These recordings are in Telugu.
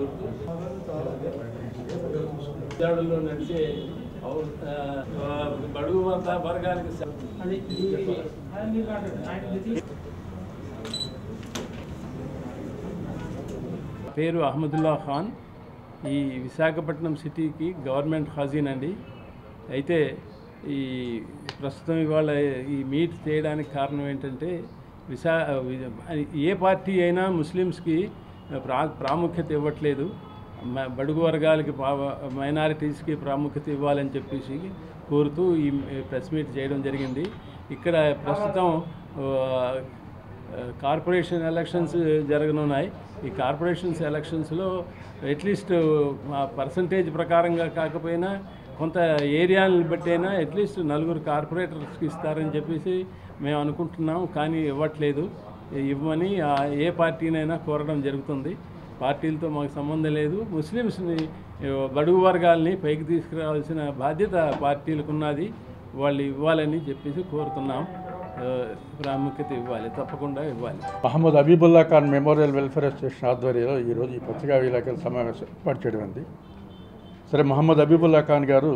కోరుతూ విద్యార్థుల్లో నడిచే ఔ- ఆ, బడుగు వర్గ వర్గానికి స- అది ఈ ఆయన మీరు కాంటాక్ట్ ఆయన నితీష్ పేరు అహ్మదుల్లా ఖాన్ ఈ విశాఖపట్నం సిటీకి గవర్నమెంట్ ఖాజీన్ అండి అయితే ఈ ప్రస్తుతం ఇవాళ ఈ మీట్ చేయడానికి కారణం ఏంటంటే విశా వి- ఏ పార్టీ అయినా ముస్లిమ్స్కి ప్రా ప్రాముఖ్యత ఇవ్వట్లేదు మ- బడుగు వర్గాలకి మైనారిటీస్కి ప్రాముఖ్యత ఇవ్వాలని చెప్పేసి కోరుతూ ఈ ప్రెస్ మీట్ చేయడం జరిగింది ఇక్కడ ప్రస్తుతం ఆ, కార్పొరేషన్ ఎలక్షన్స్ జరగనున్నాయి ఈ కార్పొరేషన్స్ ఎలక్షన్స్లో అట్లీస్ట్ పర్సంటేజ్ ప్రకారంగా కాకపోయినా కొంత ఏరియాలను బట్టైనా అట్లీస్ట్ నలుగురు కార్పొరేటర్స్కి ఇస్తారని చెప్పేసి మేము అనుకుంటున్నాం కానీ ఇవ్వట్లేదు ఇవ్వమని ఆ ఏ పార్టీనైనా కోరడం జరుగుతుంది పార్టీలతో మాకు సంబంధం లేదు ముస్లిమ్స్ని బడుగు వర్గాల్ని పైకి తీసుకురావాల్సిన బాధ్యత పార్టీలకు ఉన్నది వాళ్ళు ఇవ్వాలని చెప్పేసి కోరుతున్నాం ఆ, ప్రాముఖ్యత ఇవ్వాలి తప్పకుండా ఇవ్వాలి Mohammed Habibullah Khan memorial welfare association ఆధ్వర్యంలో ఈరోజు ఈ పత్రికా విలేకరుల సమావేశం ఏర్పాటు చేయడం ఉంది సరే మహమ్మద్ హబీబుల్లా ఖాన్ గారు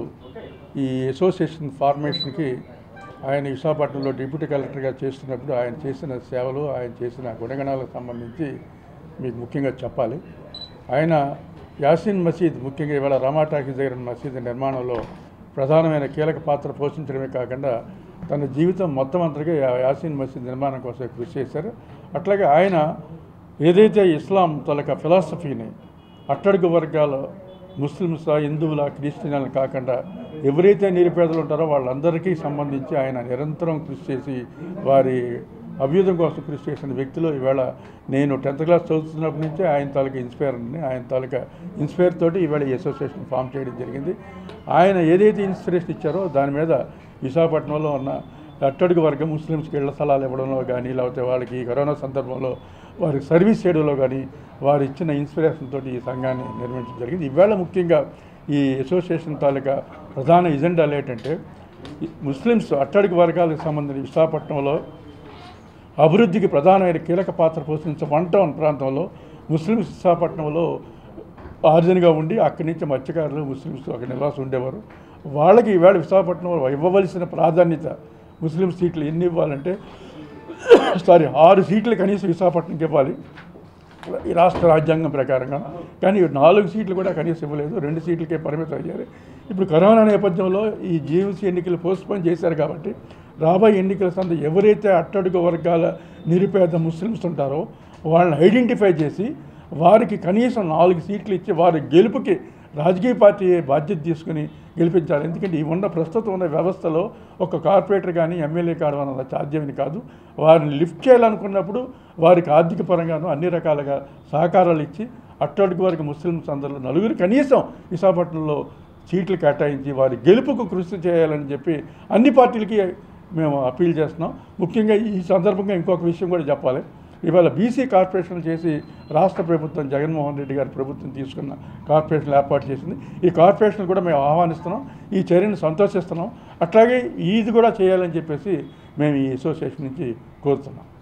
ఈ అసోసియేషన్ ఫార్మేషన్కి ఆయన విశాఖపట్నంలో డిప్యూటీ కలెక్టర్గా చేస్తున్నప్పుడు ఆయన చేసిన సేవలు ఆయన చేసిన గుణగణాలకు సంబంధించి మీకు ముఖ్యంగా చెప్పాలి ఆయన యాసిన్ మసీద్ ముఖ్యంగా ఇవాళ రమా టాకీస్ దగ్గర ఉన్న మసీద్ నిర్మాణంలో ప్రధానమైన కీలక పాత్ర పోషించడమే కాకుండా తన జీవితం మొత్తం అంతగా యా- యాసిన్ మసీద్ నిర్మాణం కోసం కృషి చేశారు అట్లాగే ఆయన ఏదైతే ఇస్లాం తొలక ఫిలాసఫీని అట్టడుగు వర్గాల ముస్లిమ్స్ హిందువుల క్రిస్టియన్లు కాకుండా ఎవరైతే నిరుపేదలు ఉంటారో వాళ్ళందరికీ సంబంధించి ఆయన నిరంతరం కృషి చేసి వారి అభ్యుదయం కోసం కృషి చేసిన వ్యక్తులు ఈవేళ నేను టెన్త్ క్లాస్ చదువుతున్నప్పటి నుంచే ఆయన తాలూకా ఇన్స్పైర్ అండి ఆయన తాలూకా ఇన్స్పైర్ తోటి ఈవేళ ఈ అసోసియేషన్ ఫామ్ చేయడం జరిగింది ఆయన ఏదైతే ఇన్స్పిరేషన్ ఇచ్చారో దాని మీద విశాఖపట్నంలో ఉన్న అట్టడుగు వర్గం ముస్లిమ్స్కి ఇళ్ల స్థలాలు ఇవ్వడంలో కానీ లేకపోతే వాళ్ళకి ఈ కరోనా సందర్భంలో వారికి సర్వీస్ చేయడంలో కానీ వారు ఇచ్చిన ఇన్స్పిరేషన్ తోటి ఈ సంఘాన్ని నిర్మించడం జరిగింది ఈవేళ ముఖ్యంగా ఈ అసోసియేషన్ తాలూకా ప్రధాన ఎజెండాలు ఏంటంటే ఈ ముస్లిమ్స్ అట్టడుగు వర్గాలకు సంబంధించిన విశాఖపట్నంలో అభివృద్ధికి ప్రధానమైన కీలక పాత్ర పోషించే వన్ టౌన్ ప్రాంతంలో ముస్లిమ్స్ విశాఖపట్నంలో ఆర్జన్గా ఉండి అక్కడి నుంచి మత్స్యకారులు ముస్లిమ్స్ అక్కడ నివాసం ఉండేవారు వాళ్ళకి ఈవేళ విశాఖపట్నంలో ఇవ్వవలసిన ప్రాధాన్యత ముస్లిం సీట్లు ఎన్ని ఇవ్వాలంటే సారీ ఆరు సీట్లు కనీసం విశాఖపట్నంకి ఇవ్వాలి ఈ రాష్ట్ర రాజ్యాంగం ప్రకారంగా కానీ నాలుగు సీట్లు కూడా కనీసం ఇవ్వలేదు రెండు సీట్లకే పరిమితం అయ్యారు ఇప్పుడు కరోనా నేపథ్యంలో ఈ జీవీసీ ఎన్నికలు పోస్ట్పోన్ చేశారు కాబట్టి రాబోయే ఎన్నికల సంద ఎవరైతే అట్టడుగు వర్గాల నిరుపేద ముస్లిమ్స్ ఉంటారో వాళ్ళని ఐడెంటిఫై చేసి వారికి కనీసం నాలుగు సీట్లు ఇచ్చి వారి గెలుపుకి రాజకీయ పార్టీ బాధ్యత తీసుకుని గెలిపించాలి ఎందుకంటే ఈ ఉన్న ప్రస్తుతం ఉన్న వ్యవస్థలో ఒక కార్పొరేటర్ కానీ ఎమ్మెల్యే కావడం అన్నది సాధ్యమని కాదు వారిని లిఫ్ట్ చేయాలనుకున్నప్పుడు వారికి ఆర్థిక పరంగాను అన్ని రకాలుగా సహకారాలు ఇచ్చి అట్టడుగు వారికి ముస్లిమ్స్ అందరూ నలుగురు కనీసం విశాఖపట్నంలో సీట్లు కేటాయించి వారి గెలుపుకు కృషి చేయాలని చెప్పి అన్ని పార్టీలకి మేము అప్పీల్ చేస్తున్నాం ముఖ్యంగా ఈ సందర్భంగా ఇంకొక విషయం కూడా చెప్పాలి ఇవాళ బీసీ కార్పొరేషన్లు చేసి రాష్ట్ర ప్రభుత్వం జగన్మోహన్ రెడ్డి గారి ప్రభుత్వం తీసుకున్న కార్పొరేషన్లు ఏర్పాటు చేసింది ఈ కార్పొరేషన్ కూడా మేము ఆహ్వానిస్తున్నాం ఈ చర్యను సంతోషిస్తున్నాం అట్లాగే ఇది కూడా చేయాలని చెప్పేసి మేము ఈ అసోసియేషన్ నుంచి కోరుతున్నాం